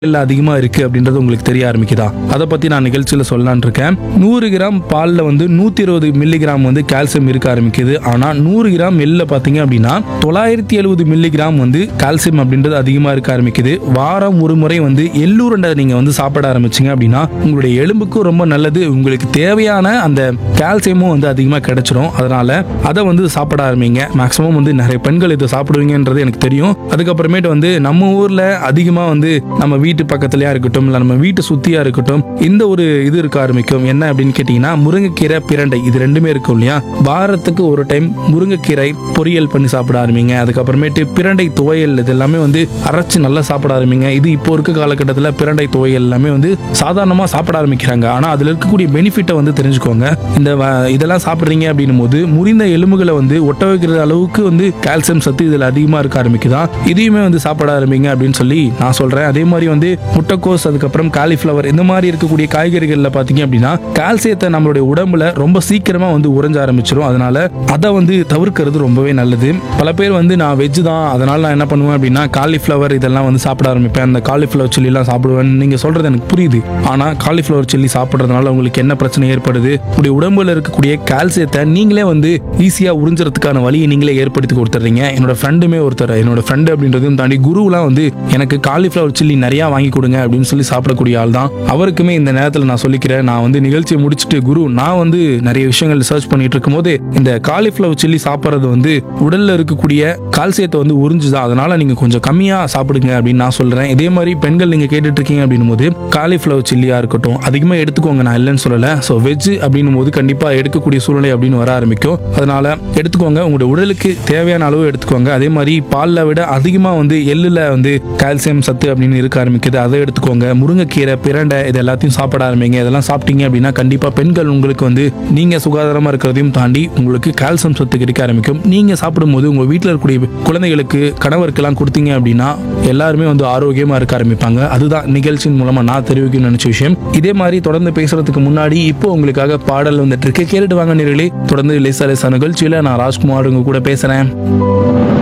எல்லாம் அதிகமா இருக்கு அப்படின்றது உங்களுக்கு தெரிய ஆரம்பிக்குதா அதை பத்தி நான் நிகழ்ச்சியில சொல்லலாம்னு இருக்கேன் நூறு கிராம் பால்ல வந்து நூத்தி இருபது மில்லிகிராம் வந்து கால்சியம் இருக்க ஆரம்பிக்குது ஆனா நூறு கிராம் எள்ளுல பாத்தீங்க அப்படின்னா தொள்ளாயிரத்தி எழுபது மில்லிகிராம் வந்து கால்சியம் அப்படின்றது அதிகமா இருக்க ஆரம்பிக்குது வாரம் ஒரு முறை வந்து எள்ளூரண்டை நீங்க வந்து சாப்பிட ஆரம்பிச்சீங்க அப்படின்னா உங்களுடைய எலும்புக்கும் ரொம்ப நல்லது உங்களுக்கு தேவையான அந்த கால்சியமும் வந்து அதிகமாக கிடைச்சிரும் அதனால அதை வந்து சாப்பிட ஆரம்பிங்க மேக்ஸிமம் வந்து நிறைய பெண்கள் இதை சாப்பிடுவீங்கன்றது எனக்கு தெரியும் அதுக்கப்புறமேட்டு வந்து நம்ம ஊர்ல அதிகமா வந்து நம்ம வீட்டு பக்கத்துலயா இருக்கட்டும் இல்லை நம்ம வீட்டு சுத்தியா இருக்கட்டும் இந்த ஒரு இது இருக்க ஆரம்பிக்கும் என்ன அப்படின்னு கேட்டிங்கன்னா முருங்கைக்கீரை பிரண்டை இது ரெண்டுமே இருக்கும் இல்லையா வாரத்துக்கு ஒரு டைம் முருங்கைக்கீரை பொரியல் பண்ணி சாப்பிட ஆரம்பிங்க அதுக்கப்புறமேட்டு பிரண்டை துவையல் இது எல்லாமே வந்து அரைச்சு நல்லா சாப்பிட ஆரம்பிங்க இது இப்போ இருக்க காலகட்டத்தில் பிரண்டை துவையல் எல்லாமே வந்து சாதாரணமாக சாப்பிட ஆரம்பிக்கிறாங்க ஆனால் அதில் இருக்கக்கூடிய பெனிஃபிட்டை வந்து தெரிஞ்சுக்கோங்க இந்த வ- இதெல்லாம் சாப்பிட்றீங்க அப்படின்னும் போது முறிந்த எலும்புகளை வந்து ஒட்ட வைக்கிற அளவுக்கு வந்து கால்சியம் சத்து இதில் அதிகமாக இருக்க ஆரம்பிக்குதா இதையுமே வந்து சாப்பிட ஆரம்பிங்க அப்படின்னு சொல்லி நான் சொல்கிறேன் அதே மாதிரி வந்து முட்டைக்கோஸ் அதுக்கப்புறம் காலிஃப்ளவர் இந்த மாதிரி இருக்கக்கூடிய காய்கறிகளில் பார்த்தீங்க அப்படின்னா கால்சியத்தை நம்மளுடைய உடம்புல ரொம்ப சீக்கிரமாக வந்து உறைஞ்ச ஆரம்பிச்சிடும் அதனால அதை வந்து தவிர்க்கிறது ரொம்பவே நல்லது பல பேர் வந்து நான் வெஜ் தான் அதனால நான் என்ன பண்ணுவேன் அப்படின்னா காலிஃப்ளவர் இதெல்லாம் வந்து சாப்பிட ஆரம்பிப்பேன் அந்த காலிஃப்ளவர் சில்லிலாம் சாப்பிடுவேன் நீங்க சொல்றது எனக்கு புரியுது ஆனா காலிஃப்ளவர் சில்லி சாப்பிட்றதுனால உங்களுக்கு என்ன பிரச்சனை ஏற்படுது உங்களுடைய உடம்புல இருக்கக்கூடிய கால்சியத்தை நீங்களே வந்து ஈஸியா உறிஞ்சுறதுக்கான வழியை நீங்களே ஏற்படுத்தி கொடுத்துறீங்க என்னோட ஃப்ரெண்டுமே ஒருத்தர் என்னோட ஃப்ரெண்டு அப்படின்றதையும் தாண்டி குருலாம் வந்து எனக்கு காலிஃப்ளவர் சில்லி நிறைய வாங்கி கொடுங்க அப்படின்னு சொல்லி சாப்பிடக்கூடிய ஆள் தான் அவருக்குமே இந்த நேரத்தில் நான் சொல்லிக்கிறேன் நான் வந்து நிகழ்ச்சியை முடிச்சுட்டு குரு நான் வந்து நிறைய விஷயங்கள் சர்ச் பண்ணிட்டு இருக்கும்போது இந்த காலிஃப்ளவர் சில்லி சாப்பிட்றது வந்து உடல்ல இருக்கக்கூடிய கால்சியத்தை வந்து உறிஞ்சுதான் அதனால நீங்க கொஞ்சம் கம்மியா சாப்பிடுங்க அப்படின்னு நான் சொல்றேன் இதே மாதிரி பெண்கள் நீங்க கேட்டுட்டு இருக்கீங்க அப்படின்னும் போது காலிஃப்ளவர் சில்லியா இருக்கட்டும் அதிகமா எடுத்துக்கோங்க நான் இல்லைன்னு சொல்லல ஸோ வெஜ் அப்படின்னும் போது கண்டிப்பா எடுக்கக்கூடிய சூழ்நிலை அப்படின்னு வர ஆரம்பிக்கும் அதனால எடுத்துக்கோங்க உங்களுடைய உடலுக்கு தேவையான அளவு எடுத்துக்கோங்க அதே மாதிரி பால்ல விட அதிகமா வந்து எள்ளுல வந்து கால்சியம் சத்து அப்படின்னு இருக்க ஆரம்பிக்குது அதை எடுத்துக்கோங்க முருங்கைக்கீரை பிரண்டை இது எல்லாத்தையும் சாப்பிட ஆரம்பிங்க இதெல்லாம் சாப்பிட்டீங்க அப்படின்னா கண்டிப்பா பெண்கள் உங்களுக்கு வந்து நீங்க சுகாதாரமா இருக்கிறதையும் தாண்டி உங்களுக்கு கால்சியம் சத்து கிடைக்க ஆரம்பிக்கும் நீங்க சாப்பிடும்போது உங்க வீட்டில் இருக்கக்கூடிய குழந்தைகளுக்கு கணவருக்கெல்லாம் கொடுத்தீங்க அப்படின்னா எல்லாருமே வந்து ஆரோக்கியமா இருக்க ஆரம்பிப்பாங்க அதுதான் நிகழ்ச்சியின் மூலமா நான் தெரிவிக்கணும்னு நினைச்ச விஷயம் இதே மாதிரி தொடர்ந்து பேசுறதுக்கு முன்னாடி இப்போ உங்களுக்காக பாடல் வந்துட்டு இருக்கு கேட்டுட்டு வாங்க நேர்களே தொடர்ந்து லேசா லேசா நிகழ்ச்சியில நான் ராஜ்குமார் உங்க கூட பேசுறேன்